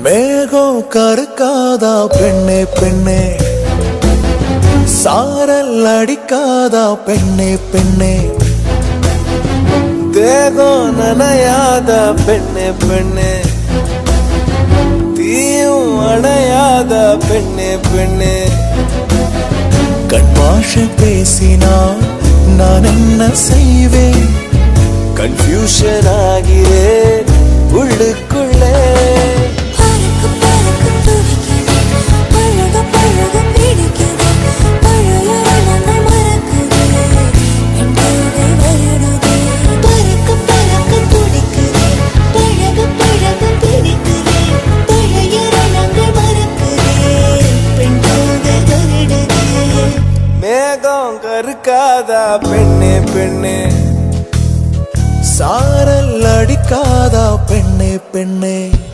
மேகம் கருக்காதா பெண்ணே பெண்ணே சாரல் அடிக்காதா பெண்ணே பெண்ணே தேகம் நனையாதா பெண்ணே பெண்ணே தீயும் அணையாத பெண்ணே பெண்ணே கண் பாஷ பேசினால் நான் என்ன செய்வேன் கன்ஃபியூஷன் ஆகிறேன் உள்ளுக்குள்ளே பறக்க பறக்க துடிக்குது பழக பழக பிடிக்குது பழைய எண்ணங்கள் மறக்குது என்பதை வருடுது பறக்க பறக்க துடிக்குது பழக பழக பிடிக்குது பழைய எண்ணங்கள் மறக்குது பெண்போதை வருடுது மேகம் கருக்காதா பெண்ணே பெண்ணே சாரல் அடிக்காதா பெண்ணே பெண்ணே